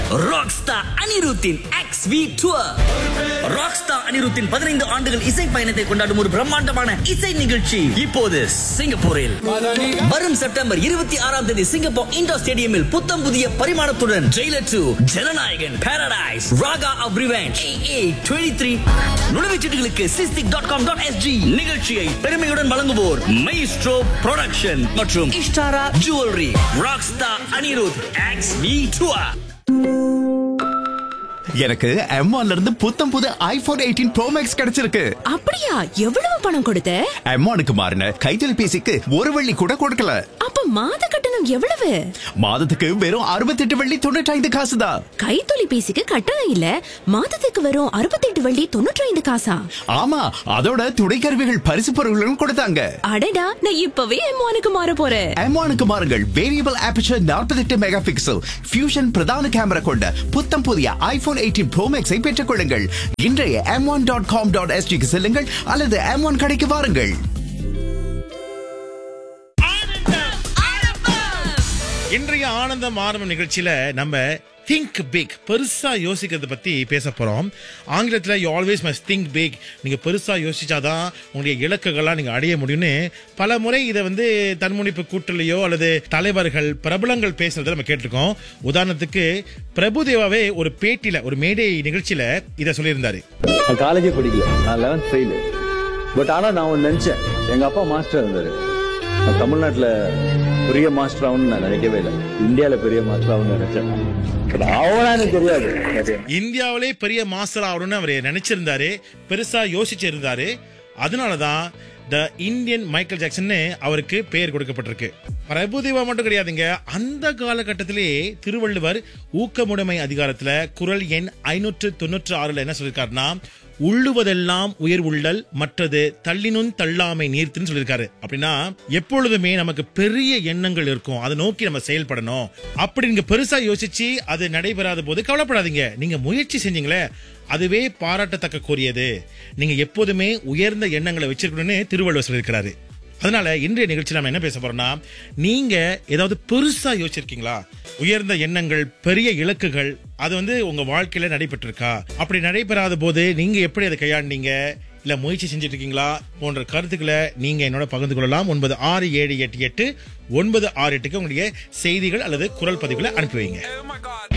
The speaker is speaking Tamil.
ராக்ஸ்டார் அனிருத்தின் எக்ஸ் வி டூர் ராக்ஸ்டார் அனிருத்தின் பதினைந்து ஆண்டுகள் இசை பயணத்தை கொண்டாடும் ஒரு பிரம்மாண்டமான இசை நிகழ்ச்சி இப்போது சிங்கப்பூரில் வரும் செப்டம்பர் இருபத்தி ஆறாம் தேதி சிங்கப்பூர் இண்டோர் ஸ்டேடியமில் புத்தம் புதிய பரிமாணத்துடன் jailer two Jananayagan paradise raga of revenge A twenty three நுழைவுச்சீட்டுகளுக்கு sistic dot com dot SG நிகழ்ச்சியை பெருமையுடன் வழங்குவோர் மைஸ்ட்ரோ ப்ரொடக்ஷன் மற்றும் Ishtara jewellery rockstar Anirudh X V tour எனக்கு M1 இருந்து புத்தம் புது ஐபோன் எயிட்டீன் ப்ரோ மேக்ஸ் கிடைச்சிருக்கு அப்படியா எவ்வளவு பணம் கொடுத்த M1க்கு மாறின கைத்தொலைபேசிக்கு ஒரு வெள்ளி கூட கொடுக்கல அப்ப மாத கட்டணம் எவ்வளவு மாதத்துக்கு வெறும் அறுபத்தெட்டு வெள்ளி தொண்ணூற்றி ஐந்து காசு தான் கைத்தொலைபேசிக்கு கட்டணம் இல்ல மாதத்துக்கு வரும் அறுபத்தெட்டு வள்ளி தொண்ணூற்றி ஐந்து காசா ஆமா அதோட துணைக்கருவிகள் பரிசு பொருள்களும் கொடுத்தாங்க அடடா நான் இப்பவே எம்மானுக்கு மாற போறேன் M1க்கு மாறுங்கள் variable aperture 48 mega pixel fusion பிரதான கேமரா கொண்ட புத்தம் புதிய ஐபோன் எயிட்டீன் ப்ரோ மேக்ஸை பெற்றுக் கொள்ளுங்கள் இன்றைய M one dot com dot எஸ்டிக்கு செல்லுங்கள் அல்லது எம் ஒன் கடைக்கு வாருங்கள் இன்றைய ஆனந்தம் ஆரம்பம் நிகழ்ச்சியில நம்ம திங்க் பிக் பெருசா யோசிக்கிறத பத்தி பேச போறோம் ஆங்கிலத்துல you always must think big நீங்க பெருசா யோசிச்சாதான் உங்களுடைய இலக்குகள்லாம் நீங்க அடைய முடியும்னு பல முறை இதை வந்து தன்முனைப்பு கூட்டலையோ அல்லது தலைவர்கள் பிரபலங்கள் பேசுறதை நம்ம கேட்டிருக்கோம் உதாரணத்துக்கு பிரபுதேவாவே ஒரு பேட்டியில ஒரு மேடை நிகழ்ச்சியில இதை சொல்லியிருந்தாரு நான் காலேஜே படிக்கல நான் லெவன்த் ஃபெயிலு பட் ஆனால் நான் ஒன்று நினச்சேன் எங்கள் அப்பா மாஸ்டர் இருந்தார் நான் தமிழ்நாட்டில் பெரிய மாஸ்டர் ஆகணும்னு நான் நினைக்கவே இல்லை இந்தியாவில் பெரிய மாஸ்டர் ஆகணும்னு நினைச்சேன் பட் அவனா எனக்கு தெரியாது But இந்தியாவிலே பெரிய மாஸ்டர் ஆகணும்னு அவர் நினைச்சிருந்தாரு பெருசா யோசிச்சிருந்தாரு அதனாலதான் த இந்தியன் மைக்கேல் ஜாக்சன்னு அவருக்கு பெயர் கொடுக்கப்பட்டிருக்கு பிரபுதேவா மட்டும் கிடையாதுங்க அந்த காலகட்டத்திலே திருவள்ளுவர் ஊக்கமுடைமை அதிகாரத்துல குரல் எண் ஐநூற்று தொண்ணூற்று ஆறுல என்ன சொல்லியிருக்காருன்னா உள்ளுவதெல்லாம் உயர் உள்ளல் மற்றது தள்ளினும் தள்ளாமை நீர்த்துன்னு சொல்லியிருக்காரு அப்படின்னா எப்பொழுதுமே நமக்கு பெரிய எண்ணங்கள் இருக்கும் அதை நோக்கி நம்ம செயல்படணும் அப்படி நீங்க பெருசா யோசிச்சு அது நடைபெறாத போது கவலைப்படாதீங்க நீங்க முயற்சி செஞ்சீங்களே அதுவே பாராட்டத்தக்க கூறியது நீங்க எப்போதுமே உயர்ந்த எண்ணங்களை வச்சிருக்கணும்னு திருவள்ளுவர் சொல்லியிருக்கிறாரு அதனால இன்றைய நிகழ்ச்சி நம்ம என்ன பேச போறோம்னா நீங்க ஏதாவது பெருசா யோசிச்சிருக்கீங்களா உயர்ந்த எண்ணங்கள் பெரிய இலக்குகள் அது வந்து உங்க வாழ்க்கையில நடைபெற்றிருக்கா அப்படி நடைபெறாத போது நீங்க எப்படி அதை கையாண்டீங்க இல்ல முயற்சி செஞ்சுட்டு இருக்கீங்களா போன்ற கருத்துக்களை நீங்க என்னோட பகிர்ந்து கொள்ளலாம் ஒன்பது ஆறு ஏழு எட்டு எட்டு ஒன்பது ஆறு எட்டுக்கு உங்களுடைய செய்திகள் அல்லது குரல் பதிவுகளை அனுப்பி வைங்க